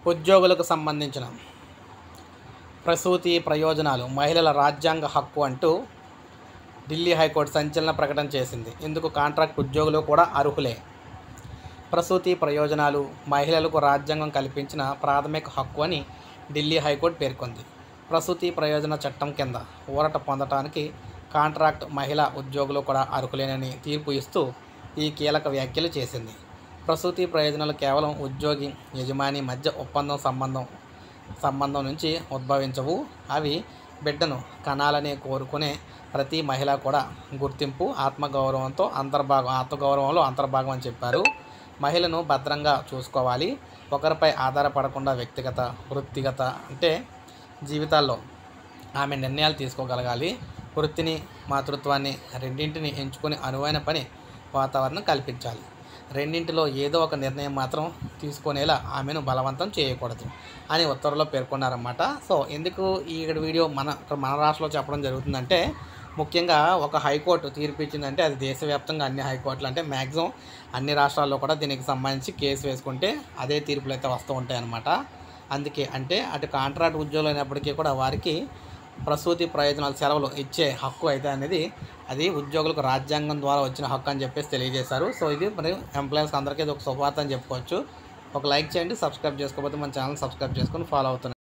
ఉద్యోగులకు సంబంధించిన ప్రసూతి ప్రయోజనాలు మహిళల రాజ్యాంగ హక్కు అంటూ ఢిల్లీ హైకోర్టు సంచలన ప్రకటన చేసింది ఇందుకు కాంట్రాక్ట్ ఉద్యోగులు కూడా అర్హులే ప్రసూతి ప్రయోజనాలు మహిళలకు రాజ్యాంగం కల్పించిన ప్రాథమిక హక్కు అని ఢిల్లీ హైకోర్టు పేర్కొంది ప్రసూతి ప్రయోజన చట్టం కింద ఊరట పొందటానికి కాంట్రాక్ట్ మహిళా ఉద్యోగులు కూడా అర్హులేనని తీర్పు ఇస్తూ ఈ కీలక వ్యాఖ్యలు చేసింది ప్రసూతి ప్రయోజనాలు కేవలం ఉద్యోగి యజమాని మధ్య ఒప్పందం సంబంధం సంబంధం నుంచి ఉద్భవించవు అవి బిడ్డను కనాలని కోరుకునే ప్రతి మహిళ కూడా గుర్తింపు ఆత్మగౌరవంతో అంతర్భాగం ఆత్మగౌరవంలో అంతర్భాగం అని చెప్పారు మహిళను భద్రంగా చూసుకోవాలి ఒకరిపై ఆధారపడకుండా వ్యక్తిగత వృత్తిగత అంటే జీవితాల్లో ఆమె నిర్ణయాలు తీసుకోగలగాలి వృత్తిని మాతృత్వాన్ని రెండింటిని ఎంచుకొని అనువైన పని వాతావరణం కల్పించాలి రెండింటిలో ఏదో ఒక నిర్ణయం మాత్రం తీసుకునేలా ఆమెను బలవంతం చేయకూడదు అని ఉత్తర్వులో పేర్కొన్నారన్నమాట సో ఎందుకు ఈ వీడియో మన ఇక్కడ మన రాష్ట్రంలో చెప్పడం జరుగుతుందంటే ముఖ్యంగా ఒక హైకోర్టు తీర్పు ఇచ్చిందంటే అది దేశవ్యాప్తంగా అన్ని హైకోర్టులు అంటే మ్యాక్సిమం అన్ని రాష్ట్రాల్లో కూడా దీనికి సంబంధించి కేసు వేసుకుంటే అదే తీర్పులు అయితే వస్తూ ఉంటాయి అన్నమాట అందుకే అంటే అటు కాంట్రాక్ట్ ఉద్యోగులు అయినప్పటికీ కూడా వారికి ప్రసూతి ప్రయోజనాలు సెలవులు ఇచ్చే హక్కు అయితే అనేది అది ఉద్యోగులకు రాజ్యాంగం ద్వారా వచ్చిన హక్కు అని చెప్పేసి తెలియజేశారు సో ఇది మరి ఎంప్లాయీస్కి అందరికీ ఇది ఒక శుభవార్త అని చెప్పుకోవచ్చు ఒక లైక్ చేయండి సబ్స్క్రైబ్ చేసుకోకపోతే మన ఛానల్ సబ్స్క్రైబ్ చేసుకొని ఫాలో అవుతుంది